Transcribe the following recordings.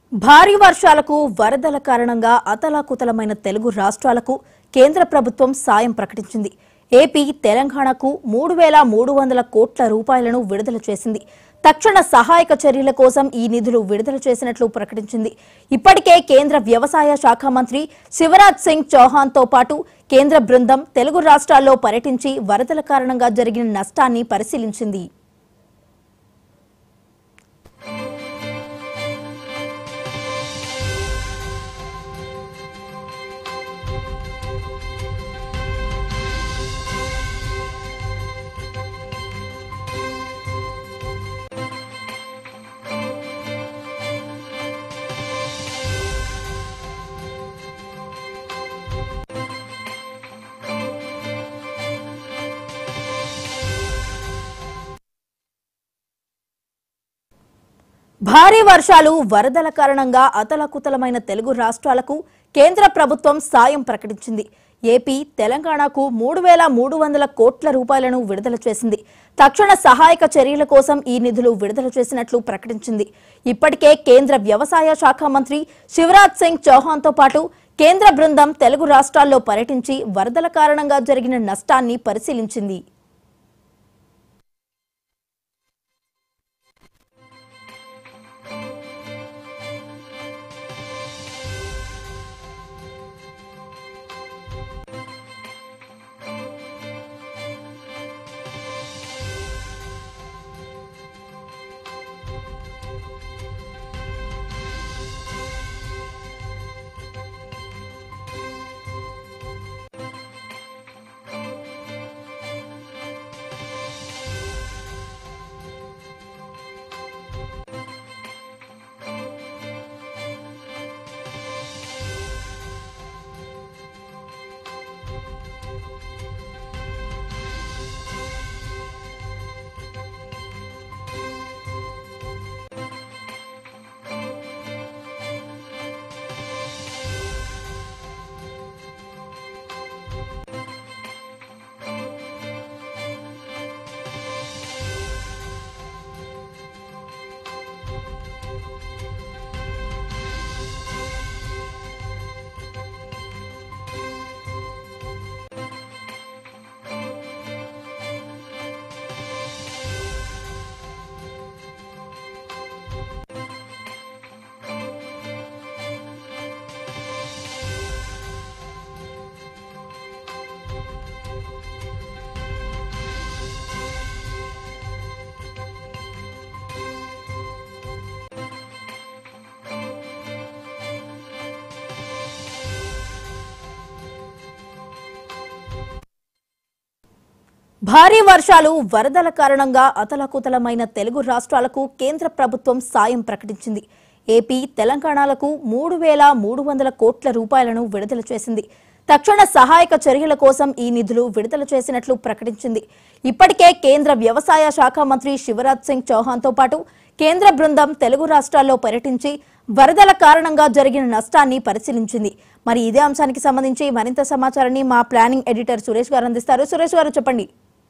భారీ వర్షాలకు వరదల కారణంగా అతలాకుతలమైన తెలుగు రాష్ట్రాలకు కేంద్ర ప్రభుత్వం సాయం ప్రకటించింది ఏపీ తెలంగాణకు మూడు వేల మూడు వందల కోట్ల రూపాయలను విడుదల చేసింది తక్షణ సహాయక చర్యల కోసం ఈ నిధులు విడుదల చేసినట్లు ప్రకటించింది ఇప్పటికే కేంద్ర వ్యవసాయ శాఖ మంత్రి శివరాజ్ సింగ్ చౌహాన్తో పాటు కేంద్ర బృందం తెలుగు రాష్ట్రాల్లో పర్యటించి వరదల కారణంగా జరిగిన నష్టాన్ని పరిశీలించింది భారీ వర్షాలు వరదల కారణంగా అతలకుతలమైన తెలుగు రాష్ట్రాలకు కేంద్ర ప్రభుత్వం సాయం ప్రకటించింది ఏపీ తెలంగాణకు మూడు వేల మూడు వందల కోట్ల రూపాయలను విడుదల చేసింది తక్షణ సహాయక చర్యల కోసం ఈ నిధులు విడుదల చేసినట్లు ప్రకటించింది ఇప్పటికే కేంద్ర వ్యవసాయ శాఖ మంత్రి శివరాజ్ సింగ్ చౌహాన్తో పాటు కేంద్ర బృందం తెలుగు రాష్ట్రాల్లో పర్యటించి వరదల కారణంగా జరిగిన నష్టాన్ని పరిశీలించింది భారీ వర్షాలు వరదల కారణంగా అతలకుతలమైన తెలుగు రాష్ట్రాలకు కేంద్ర ప్రభుత్వం సాయం ప్రకటించింది ఏపీ తెలంగాణలకు మూడు వేల మూడు వందల కోట్ల రూపాయలను విడుదల చేసింది తక్షణ సహాయక చర్యల కోసం ఈ నిధులు విడుదల చేసినట్లు ప్రకటించింది ఇప్పటికే కేంద్ర వ్యవసాయ శాఖ మంత్రి శివరాజ్ సింగ్ చౌహాన్తో పాటు కేంద్ర బృందం తెలుగు రాష్ట్రాల్లో పర్యటించి వరదల కారణంగా జరిగిన నష్టాన్ని పరిశీలించింది మరి ఇదే అంశానికి సంబంధించి మరింత సమాచారాన్ని మా ప్లానింగ్ ఎడిటర్ సురేష్ గారు అందిస్తారు సురేష్ గారు చెప్పండి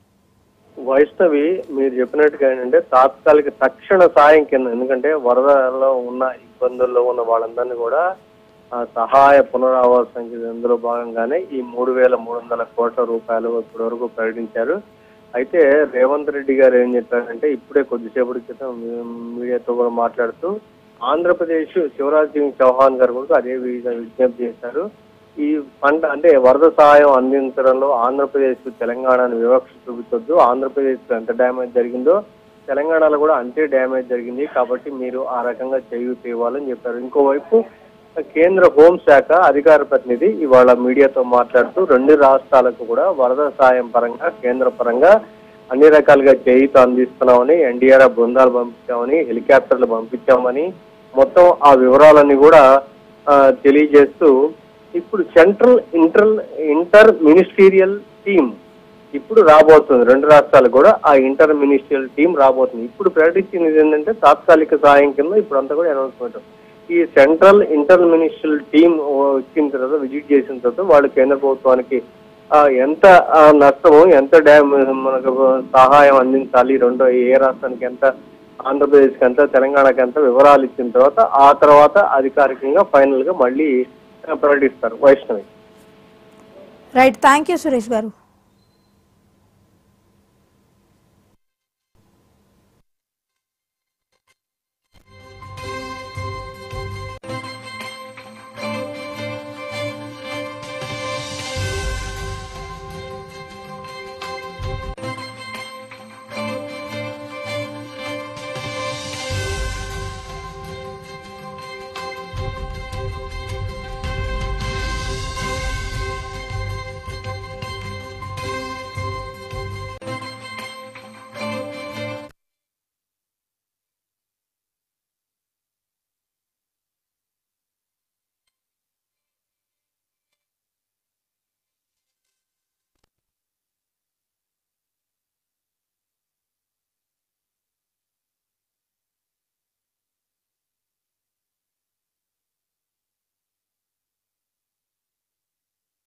వైష్ణవి మీరు చెప్పినట్టుగా ఏంటంటే తాత్కాలిక తక్షణ సాయం కింద ఎందుకంటే వరదలో ఉన్న ఇబ్బందుల్లో ఉన్న వాళ్ళందరినీ కూడా ఆ సహాయ పునరావాసం ఇందులో భాగంగానే ఈ మూడు వేల మూడు వందల కోట్ల రూపాయలు ఇప్పటి వరకు ప్రకటించారు అయితే రేవంత్ రెడ్డి గారు ఏం చెప్పారంటే ఇప్పుడే కొద్దిసేపటి క్రితం మీ- మీడియాతో కూడా మాట్లాడుతూ ఆంధ్రప్రదేశ్ శివరాజ్ సింగ్ చౌహాన్ గారు కూడా అదే వి- విజ్ఞప్తి చేశారు ఈ పంట అంటే వరద సహాయం అందించడంలో ఆంధ్రప్రదేశ్ తెలంగాణను వివక్ష చూపించొద్దు ఆంధ్రప్రదేశ్ ఎంత డ్యామేజ్ జరిగిందో తెలంగాణలో కూడా అంతే డ్యామేజ్ జరిగింది కాబట్టి మీరు ఆ రకంగా చేయూత ఇవ్వాలని చెప్పారు ఇంకోవైపు కేంద్ర హోంశాఖ అధికార ప్రతినిధి ఇవాళ మీడియాతో మాట్లాడుతూ రెండు రాష్ట్రాలకు కూడా వరద సాయం పరంగా కేంద్ర పరంగా అన్ని రకాలుగా చేయూత అందిస్తున్నామని ఎన్డీఆర్ఎఫ్ బృందాలు పంపించామని హెలికాప్టర్లు పంపించామని మొత్తం ఆ వివరాలన్నీ కూడా ఆ, తెలియజేస్తూ ఇప్పుడు central inter inter ministerial team ఇప్పుడు రాబోతుంది రెండు రాష్ట్రాలు కూడా ఆ ఇంటర్ మినిస్ట్రియల్ టీం రాబోతుంది ఇప్పుడు ప్రకటించింది ఏంటంటే తాత్కాలిక సహాయం కింద ఇప్పుడు అంతా కూడా అనౌన్స్మెంట్ ఈ సెంట్రల్ ఇంటర్ మినిస్ట్రియల్ టీం వచ్చిన తర్వాత విజిట్ చేసిన తర్వాత వాళ్ళు కేంద్ర ప్రభుత్వానికి ఆ, ఎంత ఆ, నష్టము ఎంత డ్యామ్ మనకు సహాయం అందించాలి రెండో ఏ రాష్ట్రానికి ఎంత ఆంధ్రప్రదేశ్కి అంతా తెలంగాణకి అంతా వివరాలు ఇచ్చిన తర్వాత ఆ తర్వాత అధికారికంగా ఫైనల్ గా మళ్ళీ ఆ, ప్రకటిస్తారు Vaishnavi right thank you Suresh గారు